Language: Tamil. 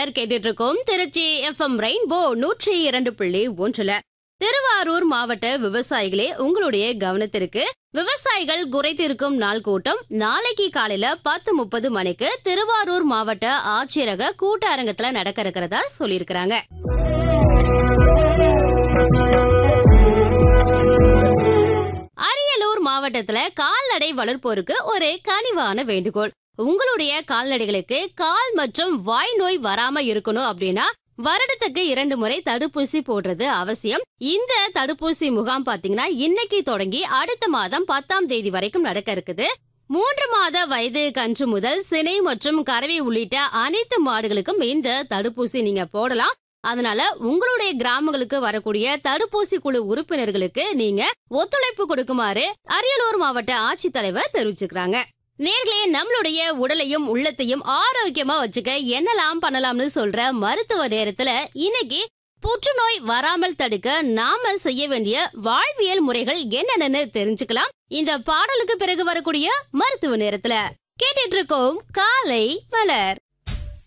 மலர் கேட்டுட்டு இருக்கோம் திருச்சி எஃப்எம் ரெயின்போ நூற்றி இரண்டு புள்ளி ஒன்றுல திருவாரூர் மாவட்ட விவசாயிகளே உங்களுடைய கவனத்திற்கு விவசாயிகள் குறைத்திருக்கும் நாள் கூட்டம் நாளைக்கு காலையில பத்து முப்பது மணிக்கு திருவாரூர் மாவட்ட ஆட்சியரக கூட்டரங்கத்துல நடக்க இருக்கிறதா சொல்லியிருக்கிறாங்க அரியலூர் மாவட்டத்துல கால்நடை வளர்ப்போருக்கு ஒரு கனிவான வேண்டுகோள் உங்களுடைய கால்நடைகளுக்கு கால் மற்றும் வாய் நோய் வராம இருக்கணும் அப்படின்னா வருடத்துக்கு இரண்டு முறை தடுப்பூசி போடுறது அவசியம் இந்த தடுப்பூசி முகாம் பாத்தீங்கன்னா இன்னைக்கு தொடங்கி அடுத்த மாதம் பத்தாம் தேதி வரைக்கும் நடக்க இருக்குது மூன்று மாத வயது கன்று முதல் சினை மற்றும் கறவை உள்ளிட்ட அனைத்து மாடுகளுக்கும் இந்த தடுப்பூசி நீங்க போடலாம் அதனால உங்களுடைய கிராமங்களுக்கு வரக்கூடிய தடுப்பூசி குழு உறுப்பினர்களுக்கு நீங்க ஒத்துழைப்பு கொடுக்குமாறு அரியலூர் மாவட்ட ஆட்சித்தலைவர் தெரிவிச்சுக்கிறாங்க நேர்களே நம்மளுடைய உடலையும் உள்ளத்தையும் ஆரோக்கியமா வச்சுக்க என்னெல்லாம் பண்ணலாம்னு சொல்ற மருத்துவ நேரத்துல இன்னைக்கு புற்றுநோய் வராமல் தடுக்க நாம செய்ய வேண்டிய வாழ்வியல் முறைகள் என்னென்னு தெரிஞ்சுக்கலாம் இந்த பாடலுக்கு பிறகு வரக்கூடிய மருத்துவ நேரத்துல கேட்டுட்டு இருக்கோம் காலை மலர்